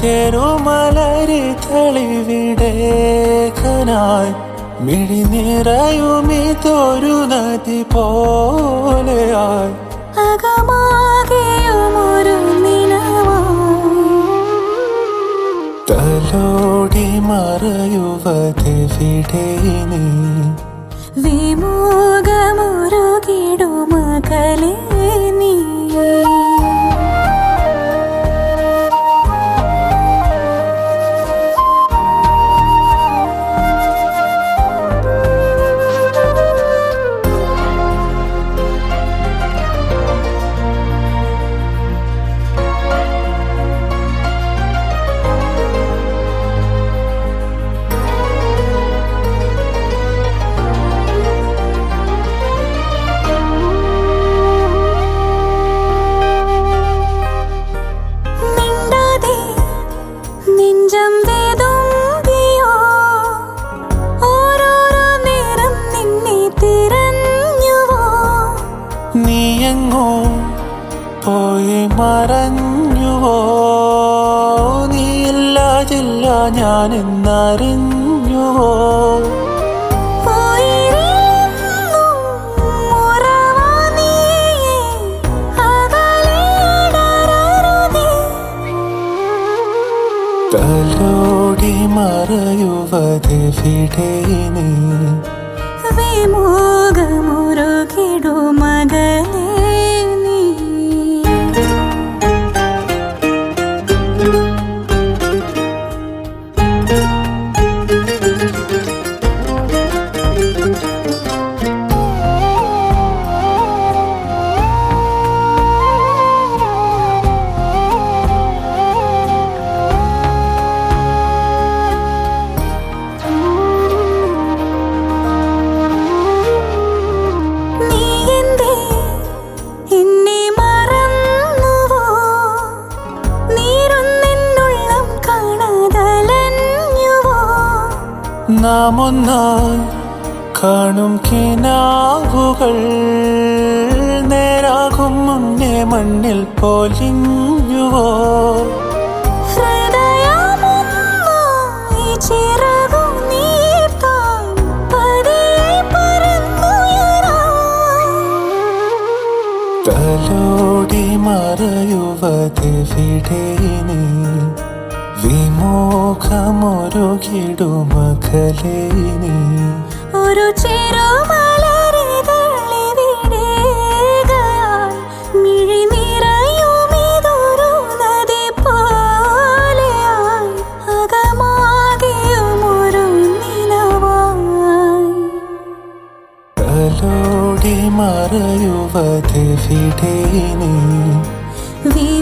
ചെറുമലരി തെളിവിടേകനായി മിഴി നിറയുമിതൊരു നദി പോലെയായി അകമാകെയുമൊരു നിലവായി തലോടി മറയുവതെവിടെ നീ വിമോകമുരുകിടുമകലേ നീ മിണ്ടാതെ നെഞ്ചം വേദുമ്പിയോ ഓരോരോ നേരം നിന്നെ തിരഞ്ഞുവോ നീയെങ്ങോ പോയി മറഞ്ഞുവോ നീയില്ലാതില്ല ഞാൻ എന്നറിഞ്ഞുവോ പോയിരിന്നും ഉറവാ നീയേ, അകലെയടരരുതേ. തലോടി മറയുവതെവിടെ നീ വിമോകമുരുകിടുമകലേ നീ നീ എന്തേ എന്നെ മറന്നുവോ നീരൊന്നെന്നുള്ളം കാണാതലഞ്ഞുവോ നാം ഒന്നായി കാണും കിനാവുകൾ നേരാകും മുന്നേ മണ്ണിൽ പൊലിഞ്ഞുവോ ഹൃദയമൊന്നായി ചിറകു നീർത്താൻ പതിയെ പറന്നുയരാം. തലോടി മറയുവതെവിടെ നീ വിമോഖമൊരുകിടുമകലേ നീ ഒരു ചെറുമലരിതളിവിടേകയായി മിഴി നിറയുമിതൊരു നദി പോലെയായി അകമാകെയുമൊരു നിലവായി തലോടി മറയുവതെവിടെ നീ വി